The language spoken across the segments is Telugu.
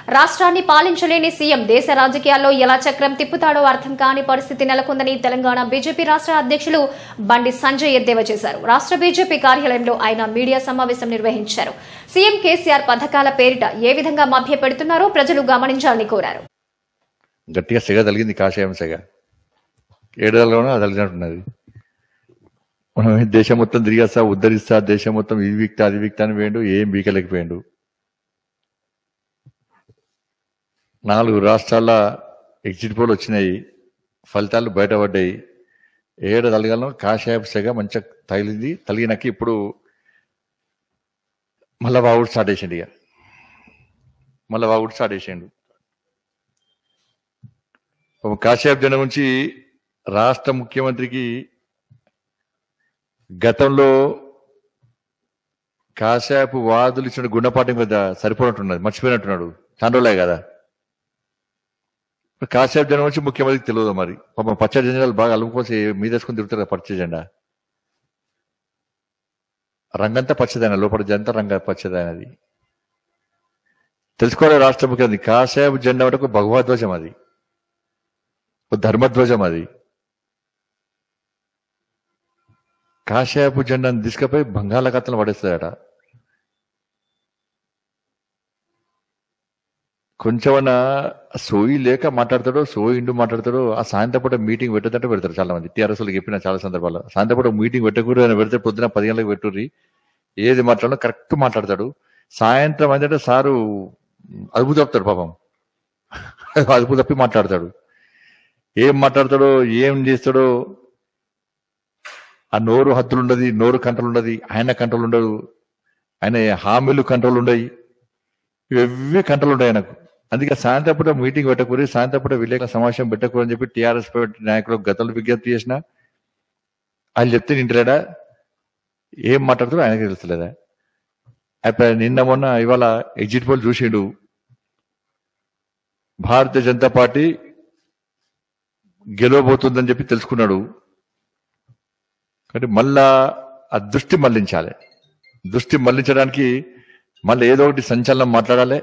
రాష్ట్రాన్ని పాలించలేని సీఎం దేశ రాజకీయాల్లో ఎలా చక్రం తిప్పుతాడో అర్థం కాని పరిస్థితి నెలకొందని తెలంగాణ బీజేపీ రాష్ట్ర అధ్యక్షులు బండి సంజయ్ ఎద్దేవా చేశారు రాష్ట్ర బీజేపీ కార్యాలయంలో ఆయన మీడియా సమావేశం నిర్వహించారు సీఎం కేసీఆర్ పథకాల పేరిట ఏ విధంగా మభ్యపెడుతున్నారో ప్రజలు గమనించాలని కోరారు గట్టిగా సెగ తగిలింది కాషాయం సెగ ఏడాదిలోనూ అది తగిలినట్టున్నది మనం ఈ దేశం మొత్తం తిరిగేస్తా ఉద్ధరిస్తా దేశం మొత్తం ఇది వీక్తా అది వీక్తా అని వేయండు ఏం వీకలేకపోయాడు నాలుగు రాష్ట్రాల ఎగ్జిట్ పోల్ వచ్చినాయి ఫలితాలు బయటపడ్డాయి ఏడు తలగలను కాషాయపు సెగ మంచిగా తగిలింది తగిలినాక ఇప్పుడు మళ్ళా వాగుడు స్టార్ట్ చేసిండు ఇక మళ్ళా వాగుడు స్టార్ట్ చేసిండు పాపం కాశ్యప్ జన నుంచి రాష్ట్ర ముఖ్యమంత్రికి గతంలో కాశ్యప్ వాదులు ఇచ్చిన గుణపాఠం పెద్ద సరిపోనట్టున్నది మర్చిపోయినట్టున్నాడు తండ్రులే కదా ఇప్పుడు కాశ్యప్ జనం నుంచి ముఖ్యమంత్రికి తెలియదు మరి పాపం పచ్చ జెండాలు బాగా అలుముకోసి మీదేసుకుని తిరుగుతారు కదా పచ్చ జెండా రంగంతా పచ్చదైన లోపల జంతా రంగ పచ్చదైనది తెలుసుకోవాలి రాష్ట్ర ముఖ్యమంత్రి కాశ్యప్ జెండా అంటే ఒక భగవద్ధ్వజం అది ఒక ధర్మధ్వజం అది కాషాయపు జెండాను తీసుకుపోయి బంగాళాఖాతంలో పడేస్తాడట కొంచెమన్నా సోయి లేక మాట్లాడతాడో సోయి ఇండు మాట్లాడతాడో ఆ సాయంత్రం పూట మీటింగ్ పెట్టదంటే పెడతారు చాలా మంది టీఆర్ఎస్ వాళ్ళకి చెప్పిన చాలా సందర్భాల్లో సాయంత్రం పూట మీటింగ్ పెట్టకూడదు అని పెడితే పొద్దున పది గంటలకు పెట్టుర్రి ఏది మాట్లాడో కరెక్ట్ మాట్లాడతాడు సాయంత్రం అంటే సారు అదుపు తప్పుతాడు పాపం అదుపు తప్పి మాట్లాడతాడు ఏం మాట్లాడతాడో ఏం చేస్తాడో ఆ నోరు హద్దులు ఉండదు నోరు కంట్రోల్ ఉండదు ఆయన కంట్రోల్ ఉండదు ఆయన హామీలు కంట్రోల్ ఉండయి ఇవే కంట్రోల్ ఉంటాయి ఆయనకు అందుకే సాయంత్రం పూట మీటింగ్ పెట్టకూరి సాయంత్రం పూట విలేకరుల సమావేశం పెట్టకూడదు అని చెప్పి టీఆర్ఎస్ నాయకులు గతంలో విజ్ఞప్తి చేసిన వాళ్ళు చెప్తే నింటలేడా ఏం మాట్లాడుతారో ఆయనకి తెలుస్తలేదా అయిపోయి నిన్న మొన్న ఇవాళ ఎగ్జిట్ పోల్ చూసిండు భారతీయ జనతా పార్టీ గెలవబోతుందని చెప్పి తెలుసుకున్నాడు కానీ మళ్ళా ఆ దృష్టి మళ్లించాలి దృష్టి మళ్లించడానికి మళ్ళీ ఏదో ఒకటి సంచలనం మాట్లాడాలి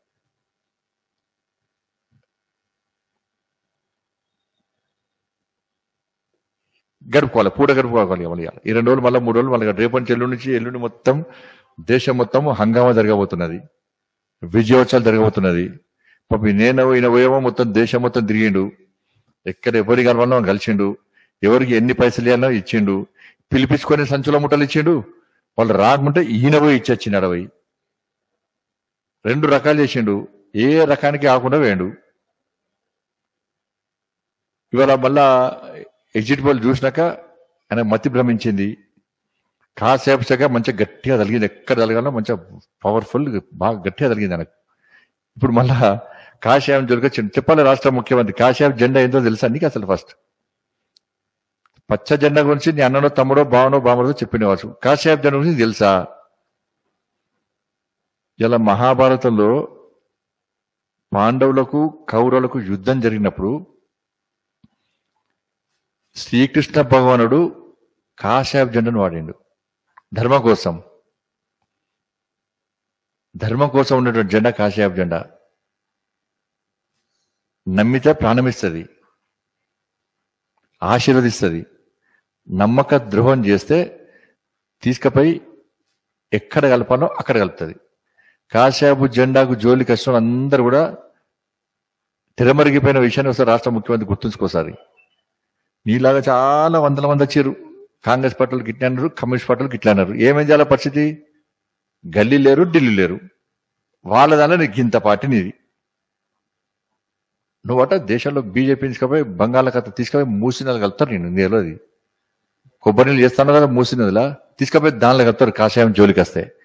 గడుపుకోవాలి పూట గడుపుకోవాలి మళ్ళీ ఇవాళ. ఈ రెండు రోజులు మళ్ళీ మూడు రోజులు మళ్ళీ రేపటి నుంచి ఎల్లుండి నుంచి ఎల్లుండి మొత్తం దేశం మొత్తం హంగామా జరగబోతున్నది విజయోత్సవాలు జరగబోతున్నది పాపం నేను ఈయన పోయేమో మొత్తం దేశం మొత్తం తిరిగిండు ఎక్కడ ఎవరి కలవాలో కలిసిండు ఎవరికి ఎన్ని పైసలు ఇవ్వాలో ఇచ్చిండు పిలిపించుకొని సంచుల ముట్టలు ఇచ్చిండు వాళ్ళు రాకుంటే ఈయన పోయి ఇచ్చొచ్చినాడు పోయి రెండు రకాలు చేసిండు ఏ రకానికి ఆకుండా వేయండు ఇవాళ మళ్ళా ఎగ్జిట్ పోల్ చూసినాక ఆయన మతి భ్రమించింది కాసేపు సగా మంచిగా గట్టిగా తగిలింది ఎక్కడ తలగాలో మంచిగా పవర్ఫుల్ బాగా గట్టిగా తగిలింది ఆయనకు ఇప్పుడు మళ్ళా కాషాయం జోలికొచ్చింది చెప్పాలి రాష్ట్ర ముఖ్యమంత్రి కాషాయం జెండా ఏంటో తెలుసా నీకు అసలు ఫస్ట్ పచ్చ జెండా గురించి నీ అన్ననో తమ్ముడో బావనో బామడో చెప్పినవచ్చు కాషాయం జెండా గురించి తెలుసా ఇలా మహాభారతంలో పాండవులకు కౌరవులకు యుద్ధం జరిగినప్పుడు శ్రీకృష్ణ భగవానుడు కాషాయ జెండను వాడిండు ధర్మం కోసం ధర్మం కోసం ఉన్నటువంటి జెండా కాషాయ జెండా నమ్మితే ప్రాణమిస్తుంది ఆశీర్వదిస్తుంది నమ్మక ద్రోహం చేస్తే తీసుకుపోయి ఎక్కడ కలపాలో అక్కడ కలుపుతుంది కాశాపు జెండాకు జోలికి వచ్చిన అందరూ కూడా తిరమరిగిపోయిన విషయాన్ని ఒకసారి రాష్ట్ర ముఖ్యమంత్రి గుర్తుంచుకోసారి నీలాగా చాలా వందల మంది వచ్చారు కాంగ్రెస్ పార్టీలకు ఇట్లా అన్నారు కమ్యూనిస్ట్ పార్టీలకు ఇట్లా అన్నారు ఏమేం చేయాల పరిస్థితి గల్లీ లేరు ఢిల్లీ లేరు వాళ్ళ దానిలో నీకు ఇంత పార్టీ నీది నువ్వట దేశంలో బీజేపీ తీసుకుపోయి బంగాళాఖాతం తీసుకుపోయి మూసినది కలుపుతారు నేను నీళ్ళు అది కొబ్బరి నీళ్ళు చేస్తాను కదా మూసినదిలా తీసుకుపోయి దానిలో కలుపుతారు కాషాయం జోలికి వస్తే